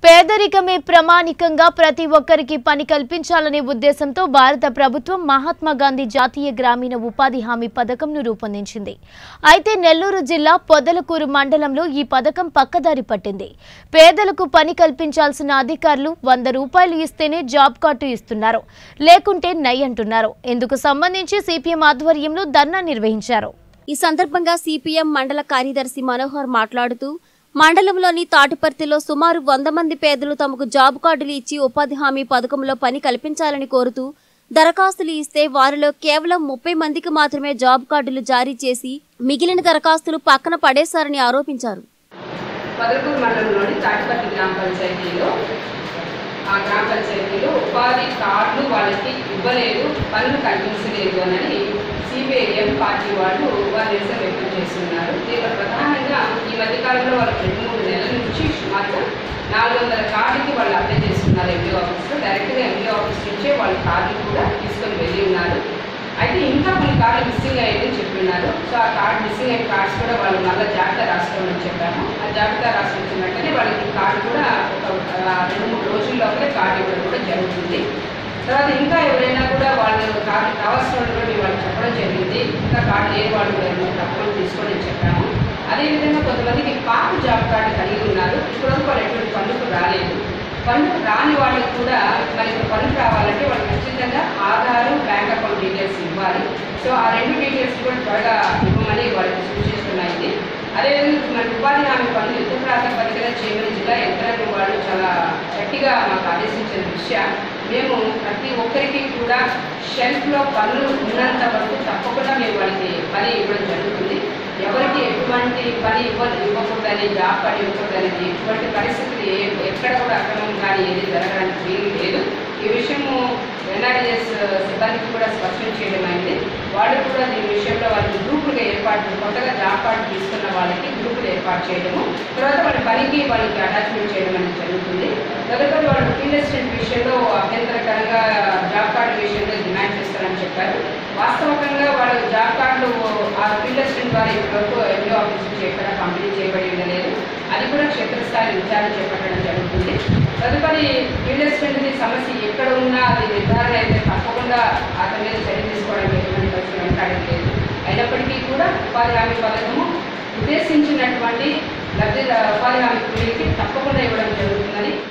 పేదరికమే ప్రమాణికంగా ప్రతి ఒక్కరికి పని కల్పించాలనే ఉద్దేశంతో భారత ప్రభుత్వం మహాత్మా గాంధీ జాతీయ గ్రామీణ ఉపాధి హామీ పథకంను రూపొందించింది అయితే నెల్లూరు జిల్లా పొదలకూరు మండలంలో ఈ పథకం పక్కదారి పట్టింది పేదలకు పని కల్పించాల్సిన అధికారులు వంద రూపాయలు ఇస్తేనే జాబ్ కార్డు ఇస్తున్నారు లేకుంటే నై అంటున్నారు ఇందుకు సంబంధించి సిపిఎం ఆధ్వర్యంలో ధర్నా నిర్వహించారు ఈ సందర్భంగా సిపిఎం మండల కార్యదర్శి మనోహర్ మాట్లాడుతూ మండలంలోని తాటిపర్తిలో సుమారు వంద మంది పేదలు తమకు జాబ్ కార్డులు ఇచ్చి ఉపాధి హామీ పథకంలో పని కల్పించాలని కోరుతూ దరఖాస్తులు ఇస్తే వారిలో కేవలం ముప్పై మందికి మాత్రమే జాబ్ కార్డులు జారీ చేసి మిగిలిన దరఖాస్తులు పక్కన పడేశారని ఆరోపించారు పదకూరు మండలంలోని తాటిపల్లి గ్రామ పంచాయతీలో ఆ గ్రామ పంచాయతీలో ఉపాధి కార్డులు వాళ్ళకి ఇవ్వలేదు పనులు కల్పించలేదు అని సిపిఐఎం పార్టీ వాళ్ళు వారు నిరసన వ్యక్తం చేస్తున్నారు దీనిలో ప్రధానంగా ఈ మధ్యకాలంలో వాళ్ళు రెండు మూడు నెలల నుంచి సుమారుగా నాలుగు వందల కార్డుకి వాళ్ళు అప్లై చేస్తున్నారు ఎంపీ ఆఫీస్లో డైరెక్ట్గా ఎంపీ ఆఫీస్ నుంచే వాళ్ళ కార్డులు కూడా తీసుకొని వెళ్ళి ఉన్నారు అయితే ఇంకా కొన్ని కార్డులు మిస్సింగ్ అయ్యాయని చెప్పిన్నారు సో ఆ కార్డు మిస్సింగ్ అయిన కార్డ్స్ కూడా వాళ్ళు మళ్ళీ జాబితా రాసుకోమని చెప్పాము ఆ జాబితా రాసుకొచ్చిన వెంటనే వాళ్ళకి కార్డు కూడా ఒక ఆ, రెండు మూడు రోజుల్లోపలే కార్డు ఇవ్వడం కూడా జరుగుతుంది తర్వాత ఇంకా ఎవరైనా కూడా వాళ్ళు కార్డు కావాల్సిన వాళ్ళు కూడా మేము వాళ్ళకి చెప్పడం జరిగింది ఇంకా కార్డు లేని వాళ్ళు కూడా ఎవరైనా తప్పకుండా తీసుకోండి అని చెప్పాము అదేవిధంగా కొంతమందికి పాత జాబ్ కార్డు కలిగి ఉన్నారు ఇప్పటివరకు వాళ్ళు ఎటువంటి పనులకు రాలేదు పనులు రాని వాళ్ళకి కూడా మరి ఇప్పుడు పనులు రావాలంటే వాళ్ళు ఖచ్చితంగా ఆధారు బ్యాంక్ అకౌంట్ డీటెయిల్స్ ఇవ్వాలి సో ఆ రెండు డీటెయిల్స్ కూడా త్వరగా ఇవ్వమని వాళ్ళకి సూచిస్తున్నాయి అదేవిధంగా మన ఉపాధి హామీ పనులు యుద్ధ ప్రాతిపదికన చేయమని జిల్లా యంత్రాంగం వాళ్ళు చాలా గట్టిగా మాకు ఆదేశించిన దృష్ట్యా మేము ప్రతి ఒక్కరికి కూడా షెల్ఫ్లో పనులు ఉన్నంత వరకు తప్పకుండా మేము వాళ్ళకి పని ఇవ్వడం జరుగుతుంది ఎవరికి ఎటువంటి పని ఇవ్వ ఇవ్వకూడదని జాబ్ పని ఇవ్వకూడదని ఎటువంటి పరిస్థితులు ఏ ఎక్కడ కూడా అక్రమం కానీ ఏది జరగడానికి వీలు లేదు ఈ విషయము ఎన్ఆర్డిఎస్ సిబ్బందికి కూడా స్పష్టం చేయడం అయింది వాళ్ళు కూడా దీని విషయంలో వాళ్ళకి గ్రూపులుగా ఏర్పాటు కొత్తగా జాబ్ కార్డు తీసుకున్న వాళ్ళకి గ్రూపులు ఏర్పాటు చేయడము తర్వాత వాళ్ళ పనికి వాళ్ళకి అటాచ్మెంట్ చేయడం అనేది జరుగుతుంది తదుపరి వాళ్ళు ఫీల్డ్ అసిస్టెంట్ విషయంలో అభ్యంతరకరంగా జాబ్ కార్డు విషయంలో డిమాండ్ చేస్తారని చెప్పారు వాస్తవకంగా వాళ్ళు జాబ్ కార్డులు ఆ ఫీల్డ్ అసిస్టెంట్ ద్వారా ఇప్పటివరకు ఎండిఓ ఆఫీస్ నుంచి ఎక్కడ పంపిణీ చేయబడి ఉండలేదు అది కూడా క్షేత్రస్థాయి విచారణ చేపట్టడం జరుగుతుంది తదుపరి ఫీల్డ్ అసిస్టెంట్ది సమస్య ఎక్కడ ఉన్నా అది నిర్ధారణ అయితే తప్పకుండా అతని మీద చర్య తీసుకోవడానికి ఎటువంటి పరిస్థితి వెంటాడలేదు అయినప్పటికీ కూడా ఉపాధి హామీ పథకము ఉద్దేశించినటువంటి లబ్ధి ఉపాధి హామీ కూలీలకి తప్పకుండా ఇవ్వడం జరుగుతుందని